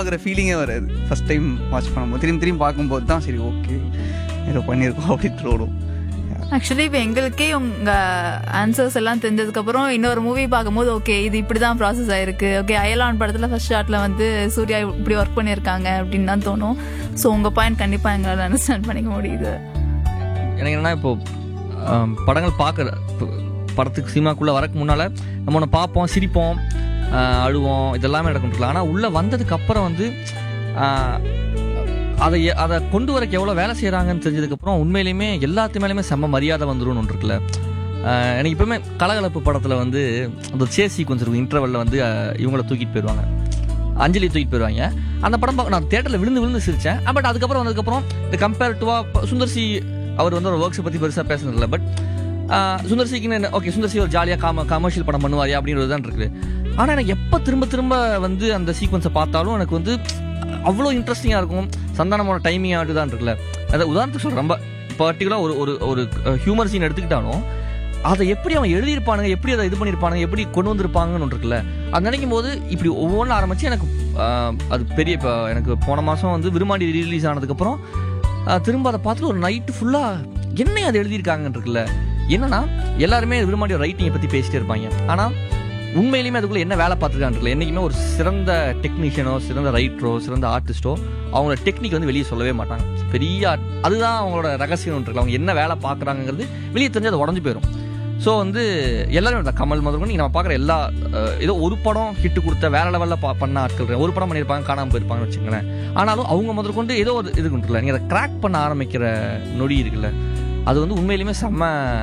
பார்க்குற ஃபீலிங்கே வராது first time watch பண்ணும்போது திரும்பி திரும்பி பார்க்கும்போது தான் சரி ஓகே ஏதோ பண்ணியிருக்கோம் அப்படின்னு தோணும் ஆக்சுவலி இப்போ எங்களுக்கே உங்க ஆன்சர்ஸ் எல்லாம் தெரிஞ்சதுக்கு அப்புறம் இன்னொரு மூவி பார்க்கும்போது ஓகே இது இப்படி தான் ப்ராசஸ் ஆயிருக்கு ஓகே அயலான் படத்துல ஃபர்ஸ்ட் ஷாட்ல வந்து சூர்யா இப்படி ஒர்க் பண்ணியிருக்காங்க அப்படின்னு தான் தோணும் ஸோ உங்க பாயிண்ட் கண்டிப்பா எங்களால் அண்டர்ஸ்டாண்ட் பண்ணிக்க முடியுது எனக்கு என்னன்னா இப்போ ஆம், படங்கள் பார்க்குற படத்துக்கு சினிமாக்குள்ளே வரக்கு முன்னால் நம்ம ஒன்று பார்ப்போம் சிரிப்போம் ஆ, அழுவோம் இதெல்லாமே நடக்கும் ஆனால் உள்ளே வந்ததுக்கு அப்புறம் வந்து ஆ, அதை எ- அதை கொண்டு வரக்கு எவ்வளோ வேலை செய்கிறாங்கன்னு தெரிஞ்சதுக்கப்புறம் உண்மையிலுமே எல்லாத்து மேலேயுமே செம்ம மரியாதை வந்துரும்னு ஒன்று இருக்குல்ல ஆ, எனக்கு இப்போவுமே கலகலப்பு படத்தில் வந்து அந்த சேஸ் சீக்வன்ஸ் இருக்கும் இன்டர்வலில் வந்து ஆ, இவங்கள தூக்கிட்டு போயிடுவாங்க அஞ்சலி தூக்கிட்டு போயிடுவாங்க அந்த படம் பார்க்க நான் தேட்டரில் விழுந்து விழுந்து சிரிச்சேன் பட் அதுக்கப்புறம் வந்ததுக்கப்புறம் இந்த கம்பேர் டுவா சுந்தர் சி அவர் வந்து ஒரு ஒர்க்ஸை பற்றி பெருசாக பேசுனதில்ல பட் சுந்தர் சிக்கு ஓகே சுந்தர் சி ஒரு ஜாலியாக காம கமர்ஷியல் படம் பண்ணுவாரியா அப்படின்றது தான் இருக்குது ஆனால் எனக்கு எப்போ திரும்ப திரும்ப வந்து அந்த சீக்வன்ஸை பார்த்தாலும் எனக்கு வந்து அவ்வளோ இன்ட்ரெஸ்டிங்காக இருக்கும் சந்தானமோட டைமிங் ஆட்டு தான் இருக்குல்ல அதை உதாரணத்துக்கு சொல்கிறேன் ரொம்ப பர்டிகுலராக ஒரு ஒரு ஒரு ஹியூமர் சீன் எடுத்துக்கிட்டாலும் அதை எப்படி அவன் எழுதியிருப்பானுங்க எப்படி அதை இது பண்ணியிருப்பானுங்க எப்படி கொண்டு வந்திருப்பாங்கன்னு ஒன்று இருக்குல்ல அது நினைக்கும் போது இப்படி ஒவ்வொன்றும் ஆரம்பிச்சு எனக்கு ஆஹ், அது பெரிய இப்போ எனக்கு போன மாதம் வந்து விரும்மாண்டி ரிலீஸ் ஆனதுக்கப்புறம் ஆஹ், திரும்ப அதை பார்த்துட்டு ஒரு நைட்டு ஃபுல்லாக என்ன அது எழுதியிருக்காங்கன்னு இருக்குல்ல என்னன்னா எல்லாருமே விரும்மாண்டிய ரைட்டிங்கை பற்றி பேசிட்டே இருப்பாங்க ஆனால் உண்மையிலுமே அதுக்குள்ள என்ன வேலை பார்த்துருக்கான்னு இருக்குல்ல என்றைக்குமே ஒரு சிறந்த டெக்னீஷியனோ சிறந்த ரைட்டரோ சிறந்த ஆர்டிஸ்டோ அவங்களோட டெக்னிக் வந்து வெளியே சொல்லவே மாட்டாங்க பெரிய art- அதுதான் அவங்களோட ரகசியம் இருக்குல்ல அவங்க என்ன வேலை பார்க்குறாங்கிறது வெளியே தெரிஞ்சு அது உடஞ்சு போயிடும் ஸோ வந்து எல்லாரும் இந்த கமல் முதல் நீங்கள் நம்ம பார்க்குற எல்லா அஹ், ஏதோ ஒரு படம் ஹிட் கொடுத்த வேற லெவலில் பா பண்ண ஆட்கள் இருக்காங்க. ஒரு படம் பண்ணியிருப்பாங்க காணாமல் போயிருப்பாங்கன்னு வச்சுங்களேன் ஆனாலும் அவங்க முதல் கொண்டு ஏதோ ஒரு இது இருக்குல்ல நீங்கள் அதை கிராக் பண்ண ஆரம்பிக்கிற நொடி இருக்குல்ல அது வந்து உண்மையிலுமே செம்ம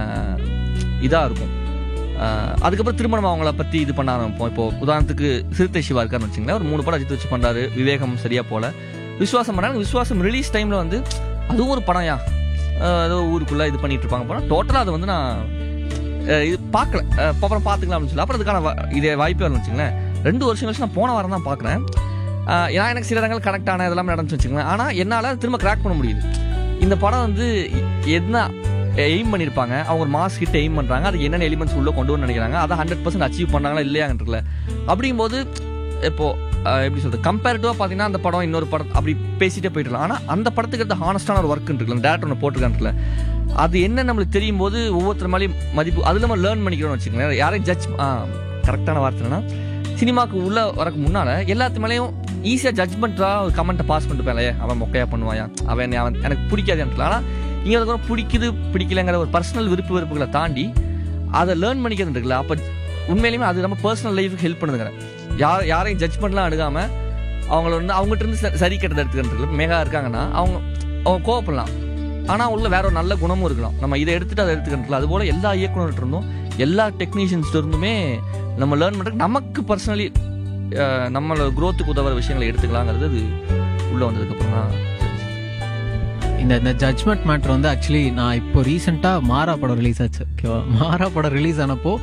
இதாக இருக்கும் அஹ், அதுக்கப்புறம் திரும்ப நம்ம அவங்கள பற்றி இது பண்ண ஆரம்பிப்போம் இப்போ உதாரணத்துக்கு சிறுத்தை சிவா இருக்காருன்னு வச்சுங்களேன் ஒரு மூணு படம் அஜித் வச்சு பண்ணுறாரு விவேகம் சரியா போல விஸ்வாசம் பண்ணாங்க விஸ்வாசம் ரிலீஸ் டைமில் வந்து அதுவும் ஒரு படம்யா அஹ், ஏதோ ஊருக்குள்ளே இது பண்ணிட்டு இருப்பாங்க படம் டோட்டலாக அதை வந்து நான் அஹ் இது பார்க்கல அஹ் அப்புறம் பார்த்துக்கலாம்னு சொல்லி அப்புறம் அதுக்கான வா- இதே வாய்ப்பே வரணும் வச்சுங்களேன் ரெண்டு வருஷம் கழிச்சு நான் போன வாரம் தான் பார்க்குறேன் ஏன்னா எனக்கு சில இடங்கள் கனெக்ட் ஆன இதெல்லாம் நடந்துச்சு வச்சுங்களேன் ஆனால் என்னால் திரும்ப கிராக் பண்ண முடியுது இந்த படம் வந்து என்ன எய்ம் பண்ணியிருப்பாங்க அவங்க ஒரு மாஸ் கிட்ட எய்ம் பண்ணுறாங்க அது என்னென்ன எலிமெண்ட்ஸ் உள்ளே கொண்டு வந்து நினைக்கிறாங்க அதை ஹண்ட்ரட் பர்சன்ட் அச்சீவ் பண்ணாங்களா இல்லையாங்கன்றல அப்படிங்கும்போது இப்போ அஹ் எப்படி சொல்றது கம்பேரிட்டிவாக பார்த்தீங்கன்னா அந்த படம் இன்னொரு படம் அப்படி பேசிட்டே போயிடலாம் ஆனால் அந்த படத்துக்கு எடுத்த ஹானஸ்டான ஒரு ஒர்க் இருக்குல்ல அந்த டேரக்டர் ஒன்று போட்டிருக்கான்ல அது என்ன நம்மளுக்கு தெரியும் போது ஒவ்வொருத்தர் மேலேயும் மதிப்பு அது நம்ம லேர்ன் பண்ணிக்கிறோம்னு வச்சுக்கோங்களேன் யாரையும் ஜட்ஜ் கரெக்டான வார்த்தை என்னன்னா சினிமாக்கு உள்ள வரக்கு முன்னால எல்லாத்து மேலேயும் ஈஸியாக ஜட்ஜ்மெண்ட்டாக ஒரு கமெண்ட்டை பாஸ் பண்ணிட்டு போயலையே அவன் மொக்கையா பண்ணுவாயா அவன் என்னை- அவன் எனக்கு பிடிக்காதுன்னு ஆனால் இங்கே அதுக்கப்புறம் பிடிக்குது பிடிக்கலங்கிற ஒரு பர்சனல் விருப்பு வெறுப்புகளை தாண்டி அதை லேர்ன் பண்ணிக்கிறது இருக்குல்ல அப்போ உண்மையிலுமே அது நம்ம பர்சனல் லைஃபுக்கு ஹெல்ப் பண்ணுதுங்க யார் யாரையும் ஜட்ஜ்மெண்ட்லாம் அணுகாம அவங்கள வந்து அவங்ககிட்ட இருந்து ச- சரி கெட்டதை எடுத்துக்கிறது மேகா இருக்காங்கன்னா அவங்க அவங்க கோவப்படலாம் ஆனால் உள்ள வேற ஒரு நல்ல குணமும் இருக்கலாம் நம்ம இதை எடுத்துட்டு அதை எடுத்துக்கலாம் அது போல எல்லா இயக்குனர்கிட்ட இருந்தும் எல்லா டெக்னீஷியன்ஸ்ல இருந்துமே நம்ம லேர்ன் பண்ணுறதுக்கு நமக்கு பர்சனலி நம்மளோட growth-க்கு உதவுற விஷயங்களை எடுத்துக்கலாங்கிறது அது உள்ளே வந்ததுக்கப்புறம் தான் தெரிஞ்சுச்சு. இந்த இந்த ஜட்மெண்ட் மேட்ரு வந்து ஆக்சுவலி நான் இப்போ ரீசெண்டாக மாறா படம் ரிலீஸ் ஆச்சு ஓகேவா மாறா படம் ரிலீஸ் ஆனப்போ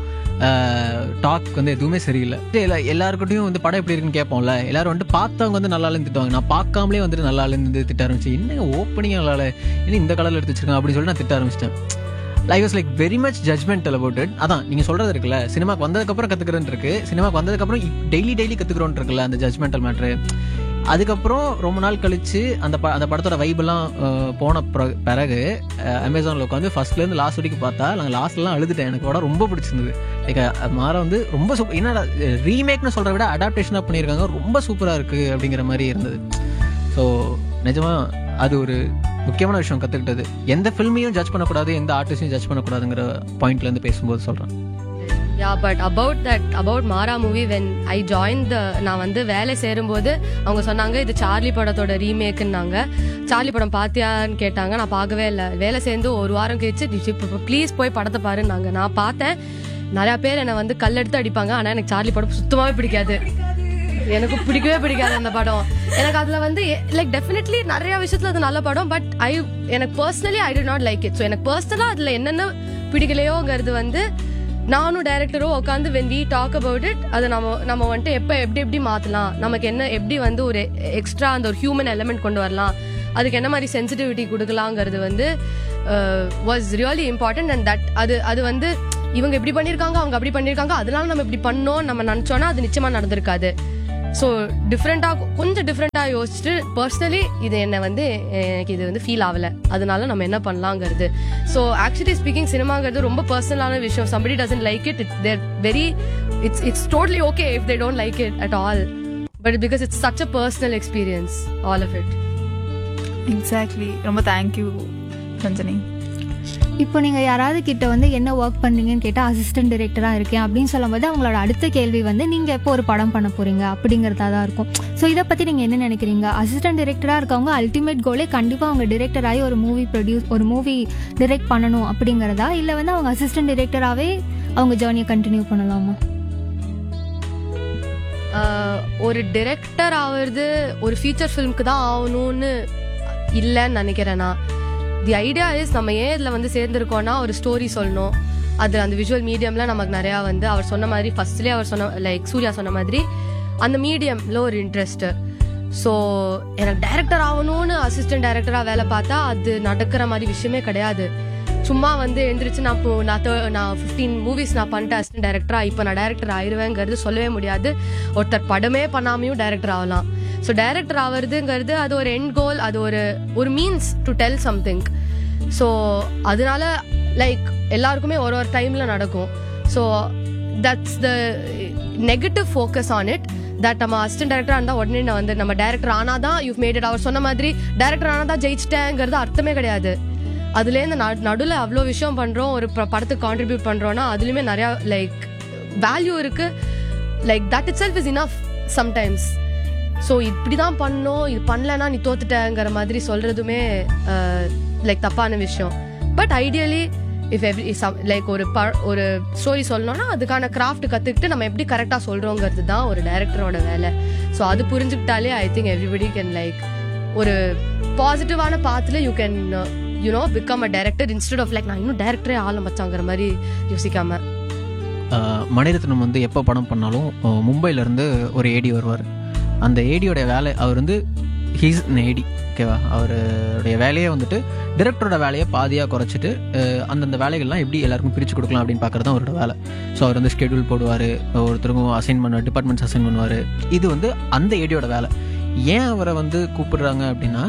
டாக் வந்து எதுவுமே சரியில்லை இல்லை எல்லாருக்கிட்டையும் வந்து படம் எப்படி இருக்குன்னு கேட்போம்ல எல்லாரும் வந்துட்டு பார்த்தவங்க வந்து நல்லா இல்லைன்னு திட்டுவாங்க நான் பார்க்காமலே வந்துட்டு நல்லா இல்லைன்னு திட்ட ஆரம்பிச்சு என்னங்க ஓப்பனிங் நல்லா இல்லை என்ன இந்த கலரில் எடுத்து வச்சிருக்கேன் அப்படின்னு சொல்லி நான் திட்ட ஆரம்பிச்சிட்டேன் I was like very much judgemental about it அதான் நீங்கள் சொல்கிறது இருக்குல்ல சினிமாக்கு வந்ததுக்கப்புறம் கற்றுக்கிறேன்னு இருக்கு சினிமாக்கு வந்ததுக்கப்புறம் டெய்லி டெய்லி கற்றுக்குறோன்னு இருக்குல்ல அந்த ஜட்மெண்டல் மேட்ரு அதுக்கப்புறம் ரொம்ப நாள் கழிச்சு அந்த ப அந்த படத்தோட வைபெல்லாம் போன பிற- பிறகு அமேசானில் உட்காந்து ஃபர்ஸ்ட்லேருந்து லாஸ்ட் வரைக்கும் பார்த்தா நாங்கள் லாஸ்ட்லாம் அழுதுட்டேன் எனக்கு படம் ரொம்ப பிடிச்சிருந்தது லைக் மாற வந்து ரொம்ப சூப்பர் என்னடா ரீமேக்னு சொல்கிறத விட அடாப்டேஷனாக பண்ணியிருக்காங்க ரொம்ப சூப்பராக இருக்குது அப்படிங்கிற மாதிரி இருந்தது ஸோ நிஜமா அது ஒரு முக்கியமான விஷயம் கற்றுக்கிட்டது எந்த ஃபில்மையும் ஜட்ஜ் பண்ணக்கூடாது எந்த ஆர்டிஸ்டையும் ஜட்ஜ் பண்ணக்கூடாதுங்கிற பாயிண்ட்லேருந்து பேசும்போது சொல்கிறேன் yeah but about that about Maara movie when I join the நான் வந்து வேலை சேரும்போது அவங்க சொன்னாங்க இது சார்லி படத்தோட ரீமேக்குன்னாங்க சார்லி படம் பார்த்தியான்னு கேட்டாங்க நான் பார்க்கவே இல்லை வேலை சேர்ந்து ஒரு வாரம் கழிச்சு ப்ளீஸ் போய் படத்தை பாருன்னாங்க நான் பார்த்தேன் நிறைய பேர் என்னை வந்து கல்லெடுத்து அடிப்பாங்க ஆனால் எனக்கு சார்லி படம் சுத்தமாகவே பிடிக்காது எனக்கு பிடிக்கவே பிடிக்காது அந்த படம் எனக்கு அதுல வந்து லைக் டெஃபினெட்லி நிறைய விஷயத்துல அது நல்ல படம் பட் ஐ எனக்கு personally I did not like it so எனக்கு பர்சனலா அதுல என்னென்ன பிடிக்கலையோங்கிறது வந்து நானும் டைரக்டரும் உட்காந்து when we talk about it அதை நம்ம நம்ம வந்துட்டு எப்போ எப்படி எப்படி மாற்றலாம் நமக்கு என்ன எப்படி வந்து ஒரு எக்ஸ்ட்ரா அந்த ஒரு ஹியூமன் எலமெண்ட் கொண்டு வரலாம் அதுக்கு என்ன மாதிரி சென்சிட்டிவிட்டி கொடுக்கலாங்கிறது வந்து was really important and that அது அது வந்து இவங்க இப்படி பண்ணியிருக்காங்க அவங்க அப்படி பண்ணியிருக்காங்க அதனால நம்ம இப்படி பண்ணோம் நம்ம நினச்சோன்னா அது நிச்சயமா நடந்திருக்காது ஸோ டிஃப்ரெண்ட்டாக கொஞ்சம் டிஃப்ரெண்ட்டாக யோசிச்சுட்டு பர்சனலி இது என்னை வந்து எனக்கு இது வந்து ஃபீல் ஆகலை அதனால நம்ம என்ன பண்ணலாங்கிறது ஸோ ஆக்சுவலி ஸ்பீக்கிங் சினிமாங்கிறது ரொம்ப பர்சனலான விஷயம் somebody doesn't like it it's there very it's it's totally okay if they don't like it at all but because it's such a personal experience all of it exactly ரொம்ப thank you Ranjani இப்போ நீங்கள் யாராவது கிட்ட வந்து என்ன ஒர்க் பண்ணுறீங்கன்னு கேட்டால் assistant டைரக்டராக இருக்கேன் அப்படின்னு சொல்லும்போது அவங்களோட அடுத்த கேள்வி வந்து நீங்கள் எப்போ ஒரு படம் பண்ண போகிறீங்க அப்படிங்கிறதா தான் இருக்கும் ஸோ இதை பற்றி நீங்கள் என்ன நினைக்கிறீங்க அசிஸ்டன்ட் டைரக்டராக இருக்கவங்க அல்டிமேட் கோலே கண்டிப்பாக அவங்க டிரெக்டர் ஆகி ஒரு மூவி ப்ரொடியூஸ் ஒரு மூவி டிரெக்ட் பண்ணணும் அப்படிங்கிறதா இல்லை வந்து அவங்க அசிஸ்டன்ட் டைரக்டராகவே அவங்க ஜேர்னியை கண்டினியூ பண்ணலாமா ஆஹ் ஒரு டிரெக்டர் ஆகிறது ஒரு ஃபீச்சர் ஃபிலிம்க்கு தான் ஆகணும்னு இல்லைன்னு நினைக்கிறேன் நான் தி ஐடியா இஸ் நம்ம ஏன் இதில் வந்து சேர்ந்துருக்கோம்னா ஒரு ஸ்டோரி சொல்லணும் அது அந்த விஷுவல் மீடியம்ல நமக்கு நிறையா வந்து அவர் சொன்ன மாதிரி ஃபர்ஸ்ட்லேயே அவர் சொன்ன லைக் சூர்யா சொன்ன மாதிரி அந்த மீடியம்ல ஒரு இன்ட்ரெஸ்ட் ஸோ எனக்கு டைரக்டர் ஆகணும்னு அசிஸ்டன்ட் டைரக்டராக வேலை பார்த்தா அது நடக்கிற மாதிரி விஷயமே கிடையாது சும்மா வந்து எந்திரிச்சு நான் இப்போ நான் thir- நான் ஃபிஃப்டீன் மூவிஸ் நான் பண்ணிட்டேன் அசிஸ்டன்ட் டைரக்டரா இப்போ நான் டைரக்டர் ஆயிருவேங்கிறது சொல்லவே முடியாது ஒருத்தர் படமே பண்ணாமையும் டைரக்டர் ஆகலாம் ஸோ டைரக்டர் ஆவறதுங்கிறது அது ஒரு எண்ட் கோல் அது ஒரு ஒரு means to tell something so அதனால லைக் எல்லாருக்குமே ஒரு ஒரு டைம்ல நடக்கும் so that's the negative focus on it that நம்ம அசிஸ்டன்ட் டேரக்டர் இருந்தால் உடனே நான் வந்து நம்ம டேரக்டர் ஆனாதான் யூ மேட் இட் அவர் சொன்ன மாதிரி டேரக்டர் ஆனாதான் ஜெயிச்சிட்டேங்கிறது அர்த்தமே கிடையாது அதுலேருந்து நடுவில் அவ்வளோ விஷயம் பண்ணுறோம் ஒரு ப- படத்துக்கு கான்ட்ரிபியூட் பண்ணுறோன்னா அதுலேயுமே நிறையா லைக் வேல்யூ இருக்கு like that itself is enough sometimes so இப்படி தான் பண்ணோம் இது பண்ணலன்னா நீ தோத்துட்டேங்கிற மாதிரி சொல்றதுமே லைக் தப்பான விஷயம் but ideally if every like ஒரு ப ஒரு ஸ்டோரி சொல்லணும்னா அதுக்கான கிராஃப்ட் கற்றுக்கிட்டு நம்ம எப்படி கரெக்டாக சொல்கிறோங்கிறது தான் ஒரு டைரக்டரோட வேலை ஸோ அது புரிஞ்சுக்கிட்டாலே I think everybody can like ஒரு பாசிட்டிவான பாத்தில் you can you know become a director instead of like நான் இன்னும் டைரக்டரே ஆளும் வச்சாங்கிற மாதிரி யோசிக்காம ஆஹ் மணிரத்னம் வந்து எப்போ படம் பண்ணாலும் ஆஹ் மும்பைல இருந்து ஒரு ஏடி வருவார் அந்த ஏடியோட வேலை அவர் வந்து ஹீஸ் ஏடி ஓகேவா அவருடைய வேலையே வந்துட்டு டிரெக்டரோட வேலையை பாதியாக குறைச்சிட்டு ஆஹ் அந்தந்த வேலைகள்லாம் எப்படி எல்லாருக்கும் பிரித்து கொடுக்கலாம் அப்படின்னு பார்க்குறது தான் அவரோட வேலை ஸோ அவர் வந்து ஸ்கெடியூல் போடுவார் ஒருத்தருக்கும் அசைன் பண்ணுவார் டிபார்ட்மெண்ட்ஸ் அசைன் பண்ணுவார் இது வந்து அந்த ஏடியோட வேலை ஏன் அவரை வந்து கூப்பிடுறாங்க அப்படின்னா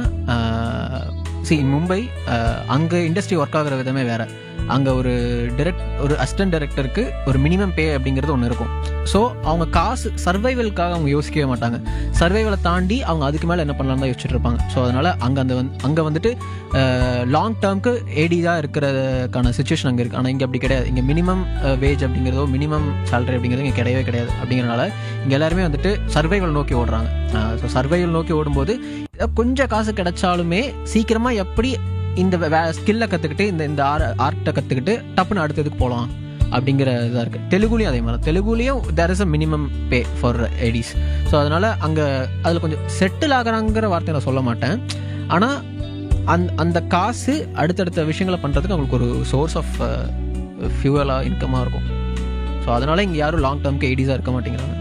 சி மும்பை அங்கே இண்டஸ்ட்ரி ஒர்க் ஆகுற விதமே வேற அங்கே ஒரு டிரெக்ட் ஒரு அசிஸ்டன்ட் டைரக்டருக்கு ஒரு மினிமம் பே அப்படிங்கிறது ஒன்று இருக்கும் ஸோ அவங்க காசு சர்வைவலுக்காக அவங்க யோசிக்கவே மாட்டாங்க சர்வைவலை தாண்டி அவங்க அதுக்கு மேலே என்ன பண்ணலாம் தான் யோசிச்சுட்டு இருப்பாங்க ஸோ அதனால அங்கே அந்த வந்து அங்கே வந்துட்டு லாங் டேர்ம்க்கு ஏடி தான் இருக்கிறதுக்கான சுச்சுவேஷன் அங்கே இருக்குது ஆனால் இங்கே அப்படி கிடையாது இங்கே மினிமம் வேஜ் அப்படிங்கிறதோ மினிமம் சேலரி அப்படிங்கிறது இங்கே கிடையவே கிடையாது அப்படிங்கிறனால இங்கே எல்லாருமே வந்துட்டு சர்வைவல் நோக்கி ஓடுறாங்க ஸோ சர்வைவல் நோக்கி ஓடும்போது கொஞ்சம் காசு கிடைச்சாலுமே சீக்கிரமாக எப்படி இந்த ஸ்கில்லை கற்றுக்கிட்டு இந்த இந்த ஆர்ட்டை கற்றுக்கிட்டு டப்புன்னு அடுத்ததுக்கு போகலாம் அப்படிங்கிற இதாக இருக்குது தெலுங்குலையும் அதே மாதிரி தான். தெலுங்குலையும் there is a minimum pay for ADs so அதனால் அங்கே அதில் கொஞ்சம் செட்டில் ஆகுறாங்கிற வார்த்தை நான் சொல்ல மாட்டேன் ஆனால் அந் அந்த காசு அடுத்தடுத்த விஷயங்களை பண்ணுறதுக்கு அவங்களுக்கு ஒரு சோர்ஸ் ஆஃப் ஃபியூவலாக இன்கமாக இருக்கும் ஸோ அதனால் இங்கே யாரும் லாங் டேர்ம்க்கு எடிஸாக இருக்க மாட்டேங்கிறாங்க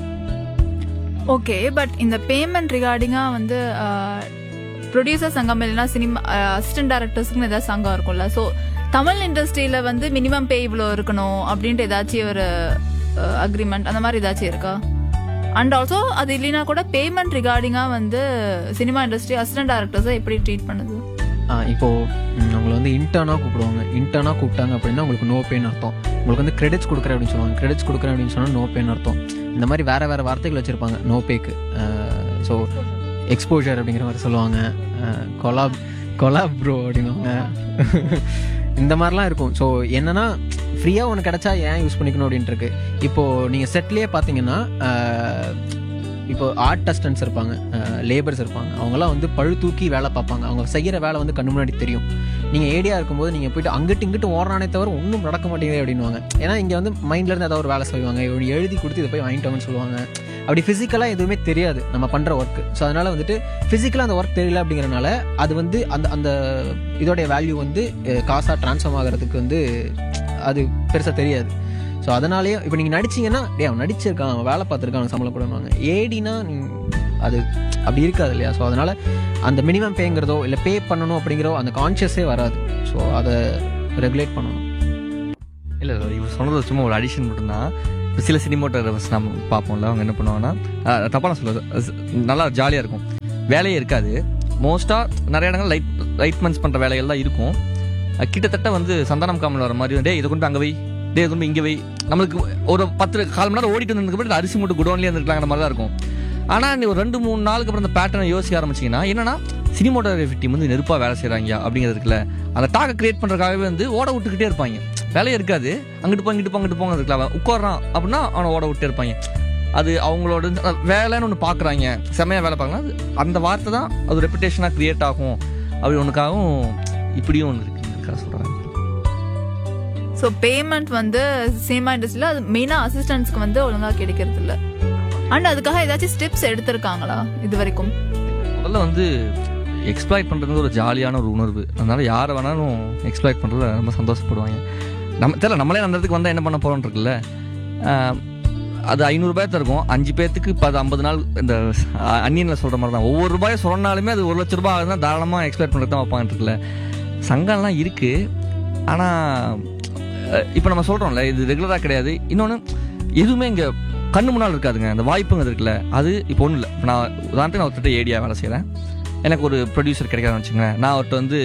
ஓகே பட் இந்த பேமெண்ட் ரிகார்டிங்காக வந்து ப்ரொடியூசர் சங்கம் இல்லைன்னா சினிமா அசிஸ்டன்ட் டேரக்டர்ஸ்க்குன்னு ஏதாவது சங்கம் இருக்கும்ல ஸோ தமிழ் இண்டஸ்ட்ரியில வந்து மினிமம் பே இவ்வளோ இருக்கணும் அப்படின்ட்டு ஏதாச்சும் ஒரு அக்ரிமெண்ட் அந்த மாதிரி ஏதாச்சும் இருக்கா அண்ட் ஆல்சோ அது இல்லைனா கூட பேமெண்ட் ரிகார்டிங்காக வந்து சினிமா இண்டஸ்ட்ரி அசிஸ்டன்ட் டேரக்டர்ஸை எப்படி ட்ரீட் பண்ணுது ஆ, இப்போ ம், உங்களை வந்து இன்டர்னாக கூப்பிடுவாங்க இன்டர்னாக கூப்பிட்டாங்க அப்படின்னா உங்களுக்கு நோ பேன் அர்த்தம் உங்களுக்கு வந்து கிரெடிட்ஸ் கொடுக்குறேன் அப்படின்னு சொல்லுவாங்க கிரெடிட்ஸ் கொடுக்குறேன் அப்படின்னு சொன்னால் நோ பேன் அர்த்தம் இந்த மாதிரி வேற வேற வார்த்தைகள் வச்சிருப்பாங்க நோ பேக்கு ஸோ எக்ஸ்போஜர் அப்படிங்கிற மாதிரி சொல்லுவாங்க கொலாப் கொலாப் ப்ரோ அப்படின்னுவாங்க இந்த மாதிரிலாம் இருக்கும் ஸோ என்னன்னா ஃப்ரீயாக ஒன்று கிடைச்சா ஏன் யூஸ் பண்ணிக்கணும் அப்படின்ட்டு இருக்கு இப்போ நீங்கள் செட்லேயே பார்த்தீங்கன்னா அஹ், இப்போ ஆர்ட் அசிஸ்டன்ஸ் இருப்பாங்க லேபர்ஸ் இருப்பாங்க அவங்கெல்லாம் வந்து பழு தூக்கி வேலை பார்ப்பாங்க அவங்க செய்கிற வேலை வந்து கண்ணு முன்னாடி தெரியும் நீங்கள் ஏடியா இருக்கும்போது நீங்கள் போயிட்டு அங்கிட்டு இங்கிட்டு ஓடுறானே தவிர ஒன்றும் நடக்க மாட்டேங்குது அப்படின்வாங்க ஏன்னா இங்கே வந்து மைண்ட்ல இருந்து ஏதாவது ஒரு வேலை செய்வாங்க இவங்க எழுதி கொடுத்து இதை போய் வாங்கிட்டோம்னு சொல்லுவாங்க அப்படி ஃபிசிக்கலாக எதுவுமே தெரியாது நம்ம பண்ணுற ஒர்க் ஸோ அதனால வந்துட்டு ஃபிசிக்கலாக அந்த ஒர்க் தெரியல அப்படிங்கிறனால அது வந்து அந்த அந்த இதோடைய வேல்யூ வந்து அஹ், காசா ட்ரான்ஸ்ஃபார்ம் ஆகிறதுக்கு வந்து அது பெருசாக தெரியாது ஸோ அதனாலேயே இப்போ நீங்கள் நடிச்சீங்கன்னா டே அவன் நடிச்சிருக்கான் அவன் வேலை பார்த்துருக்கான் அவன் சம்பளம் போடுவாங்க ஏடினா அது அப்படி இருக்காது இல்லையா ஸோ அதனால அந்த மினிமம் பேங்கிறதோ இல்லை பே பண்ணணும் அப்படிங்கிறோ அந்த கான்ஷியஸே வராது ஸோ அதை ரெகுலேட் பண்ணணும் இல்லை இவர் சொன்னது சும்மா ஒரு அடிஷன் மட்டும்தான் இப்ப சில சினிமோட்டோகிராஃபர்ஸ் நம்ம பார்ப்போம்ல அவங்க என்ன பண்ணுவாங்கன்னா அஹ், தப்பா நான் சொல்ல நல்லா ஜாலியாக இருக்கும் வேலையே இருக்காது மோஸ்ட்டாக நிறைய இடங்கள் லைட் லைட்மெண்ட்ஸ் பண்ணுற வேலைகள் தான் இருக்கும் அஹ், கிட்டத்தட்ட வந்து சந்தானம் காமல் வர மாதிரி டே இதை கொண்டு போய் அங்கே வை டே இதை கொண்டு போய் இங்கே வை நம்மளுக்கு ஒரு பத்து கால் மணி நேரம் ஓடிட்டு இருந்ததுக்கு அரிசி மூட்டை குடோன்லேயே இருந்துருக்கலாங்கிற மாதிரி தான் இருக்கும் ஆனால் நீ ஒரு ரெண்டு மூணு நாளுக்கு அப்புறம் அந்த பேட்டர்னை யோசிக்க ஆரம்பிச்சிங்கன்னா என்னன்னா சினிமோட்டோகிராஃபி டீம் வந்து நெருப்பாக வேலை செய்கிறாங்க அப்படிங்கிறது இருக்குல்ல அந்த டாக்கை கிரியேட் பண்ணுறதுக்காகவே வந்து ஓட விட்டுக்கிட்டே இருப்பாங்க வேலையே இருக்காது அங்கிட்டு போங்க இங்கிட்டு போங்க இங்கிட்டு போங்க இருக்குல்ல அவன் உட்காரான் அப்படின்னா அவனை ஓட விட்டே இருப்பாங்க அது அவங்களோட இந்த- அஹ் வேலைன்னு ஒன்று பார்க்குறாங்க செம்மையாக வேலை பார்க்கலாம் அது அந்த வார்த்தை தான் அது ரெப்புடேஷனாக கிரியேட் ஆகும் அப்படி ஒன்றுக்காகவும் இப்படியும் ஒன்று இருக்குங்கிறதுக்காக சொல்கிறாங்க ஸோ பேமெண்ட் வந்து சினிமா இண்டஸ்ட்ரியில் அது மெயினாக அசிஸ்டன்ட்ஸ்க்கு வந்து ஒழுங்காக கிடைக்கிறது இல்ல அண்ட் அதுக்காக ஏதாச்சும் ஸ்டெப்ஸ் எடுத்திருக்காங்களா இது வரைக்கும் முதல்ல வந்து எக்ஸ்ப்ளாய்ட் பண்ணுறது ஒரு ஜாலியான ஒரு உணர்வு அதனால யாரை வேணாலும் எக்ஸ்ப்ளாய்ட் பண்ணுறதுல ரொம்ப சந்தோஷப்படுவாங்க நம்ம தெரியல நம்மளே அந்த இடத்துக்கு வந்தால் என்ன பண்ண போகிறோம் இருக்குல்ல ஆஹ், அது ஐநூறுபாய் இருக்கும் அஞ்சு பேர்த்துக்கு இப்போ அது ஐம்பது நாள் இந்த அந்நியனில் சொல்கிற மாதிரி தான் ஒவ்வொரு ரூபாய் சொன்னாலுமே அது ஒரு லட்ச ரூபாய் ஆகுதுன்னா தாராளமாக எக்ஸ்ப்ளாய்ட் பண்ணுறது தான் வைப்பாங்க இருக்குல்ல சங்கம்லாம் இருக்குது ஆனால் இப்போ நம்ம சொல்கிறோம்ல இது ரெகுலராக கிடையாது இன்னொன்று எதுவுமே இங்கே கண்ணு முன்னால் இருக்காதுங்க அந்த வாய்ப்புங்க இருக்குல்ல அது இப்போ ஒன்றும் இல்லை நான் உதாரணத்துக்கு நான் ஒருத்தர் ஏடியா வேலை செய்கிறேன் எனக்கு ஒரு ப்ரொடியூசர் கிடைக்காதுன்னு வச்சுங்களேன் நான் அவர்கிட்ட வந்து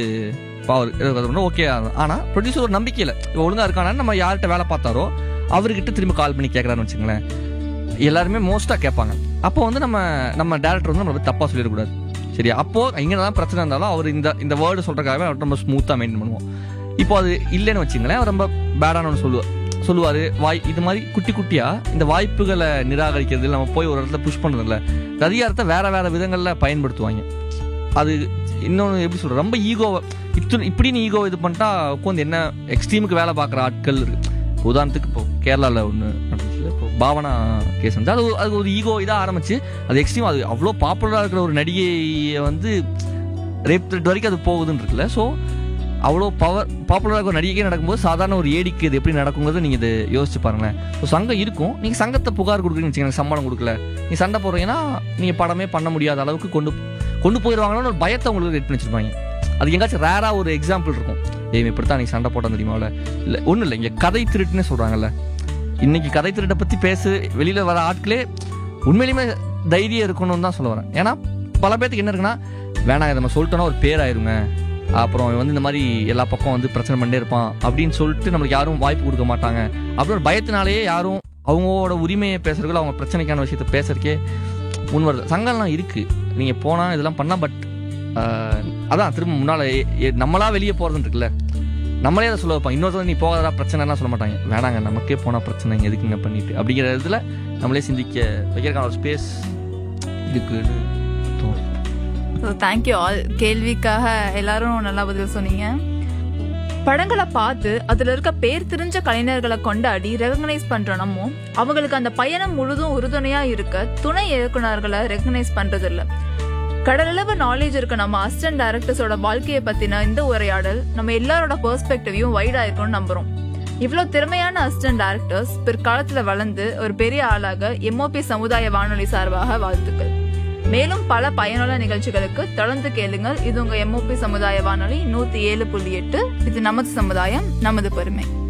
பவர் ஓகே ஆனால் ப்ரொடியூசர் ஒரு நம்பிக்கை இல்லை இப்போ ஒழுங்காக இருக்கானா நம்ம யார்கிட்ட வேலை பார்த்தாரோ அவர்கிட்ட திரும்ப கால் பண்ணி கேட்குறான்னு வச்சுங்களேன் எல்லாருமே மோஸ்ட்டாக கேட்பாங்க அப்போ வந்து நம்ம நம்ம டேரக்டர் வந்து நம்மளை பத்தி தப்பாக சொல்லிடக்கூடாது சரி அப்போ இங்கே தான் பிரச்சனை இருந்தாலும் அவர் இந்த இந்த வேர்டு சொல்கிறக்காகவே அவர்கிட்ட ரொம்ப ஸ்மூத்தாக மெயின்டைன் பண்ணுவோம் இப்போ அது இல்லைன்னு வச்சுங்களேன் அவர் ரொம்ப பேடான ஒன்று சொல்லுவார் சொல்லுவார் வாய் இது மாதிரி குட்டி குட்டியாக இந்த வாய்ப்புகளை நிராகரிக்கிறது நம்ம போய் ஒரு இடத்துல புஷ் பண்ணுறதில்ல அது அதிகாரத்தை வேற வேற விதங்களில் பயன்படுத்துவாங்க அது இன்னொன்று எப்படி சொல்ற ரொம்ப ஈகோவை இத்து இப்படின்னு ஈகோ இது பண்ணிட்டா உட்காந்து என்ன எக்ஸ்ட்ரீமுக்கு வேலை பார்க்குற ஆட்கள் இருக்கு இப்போ உதாரணத்துக்கு இப்போ கேரளாவில் ஒன்று நடந்துச்சு இப்போ பாவனா கேஸ் வந்து அது ஒரு- அது ஒரு ஈகோ இதாக ஆரம்பிச்சு அது எக்ஸ்ட்ரீம் அது அவ்வளோ பாப்புலராக இருக்கிற ஒரு நடிகையை வந்து ரேப் த்ரெட் வரைக்கும் அது போகுதுன்னு இருக்குல்ல ஸோ அவ்வளோ பவர் பாப்புலராக ஒரு நடிகைக்கே நடக்கும்போது சாதாரண ஒரு ஏடிக்கு இது எப்படி நடக்குங்கிறத நீங்கள் இதை யோசிச்சு பாருங்களேன் ஸோ சங்கம் இருக்கும் நீங்கள் சங்கத்தை புகார் கொடுக்குறீங்கன்னு வச்சுக்கோங்க சம்பளம் கொடுக்கல நீ சண்டை போடுறீங்கன்னா நீங்கள் படமே பண்ண முடியாத அளவுக்கு கொண்டு கொண்டு போயிடுவாங்கன்னு ஒரு பயத்தை உங்களுக்கு ரெட் பண்ணி வச்சிருப்பாங்க அது எங்காச்சும் ரேராக ஒரு எக்ஸாம்பிள் இருக்கும் ஏய் இப்படித்தான் நீ சண்டை போட்ட தெரியுமாவில் இல்லை ஒன்றும் இல்லை இங்கே கதை திருட்டுன்னே சொல்கிறாங்கல்ல இன்னைக்கு கதை திருட்டை பற்றி பேசு வெளியில் வர ஆட்களே உண்மையிலுமே தைரியம் இருக்கணும்னு தான் சொல்ல வரேன் ஏன்னா பல பேர்த்துக்கு என்ன இருக்குன்னா வேணாம் இதை நம்ம சொல்லிட்டோன்னா ஒரு பேர் ஆயிருங்க அப்புறம் இவன் வந்து இந்த மாதிரி எல்லா பக்கம் வந்து பிரச்சனை பண்ணிட்டே இருப்பான் அப்படின்னு சொல்லிட்டு நம்மளுக்கு யாரும் வாய்ப்பு கொடுக்க மாட்டாங்க அப்படி ஒரு பயத்தினாலேயே யாரும் அவங்களோட உரிமையை பேசுறதுல அவங்க பிரச்சனைக்கான விஷயத்த பேசுறதுக்கே முன் வருது சங்கம்லாம் இருக்கு நீங்க போனா இதெல்லாம் பண்ணா பட் அதான் திரும்ப முன்னால எ- எ- நம்மளா வெளியே போறதுன்னு இருக்குல்ல நம்மளே அதை சொல்ல வைப்பாங்க இன்னொருத்தர் நீ போகாதடா பிரச்சனைலாம் சொல்ல மாட்டாங்க வேணாங்க நமக்கே போனா பிரச்சனை இங்க எதுக்குங்க பண்ணிட்டு அப்படிங்கிற இதுல நம்மளே சிந்திக்க வைக்கிறதுக்கான ஒரு ஸ்பேஸ் இருக்குன்னு தோணும் ஸோ தேங்க்யூ ஆல் கேள்விக்காக எல்லாரும் நல்லா பதில் சொன்னீங்க படங்களை பார்த்து அதுல இருக்க பேர் தெரிஞ்ச கலைஞர்களை கொண்டாடி ரெகக்னைஸ் பண்ற நம்ம அவங்களுக்கு அந்த பயணம் முழுதும் உறுதுணையா இருக்க துணை இயக்குனர்களை ரெகக்னைஸ் பண்றது இல்ல கடலளவு நாலேஜ் இருக்க நம்ம அசிஸ்டன்ட் டைரக்டர்ஸோட வாழ்க்கையை பத்தின இந்த உரையாடல் நம்ம எல்லாரோட பெர்ஸ்பெக்டிவையும் வைடா இருக்கும்னு நம்புறோம் இவ்வளவு திறமையான அசிஸ்டன்ட் டைரக்டர்ஸ் பிற்காலத்துல வளர்ந்து ஒரு பெரிய ஆளாக எம்ஓபி சமுதாய வானொலி சார்பாக வாழ்த்துக்கள் மேலும் பல பயனுள்ள நிகழ்ச்சிகளுக்கு தொடர்ந்து கேளுங்கள் இது உங்க எம்ஓபி சமுதாய வானொலி நூத்தி ஏழு புள்ளி எட்டு இது நமது சமுதாயம் நமது பெருமை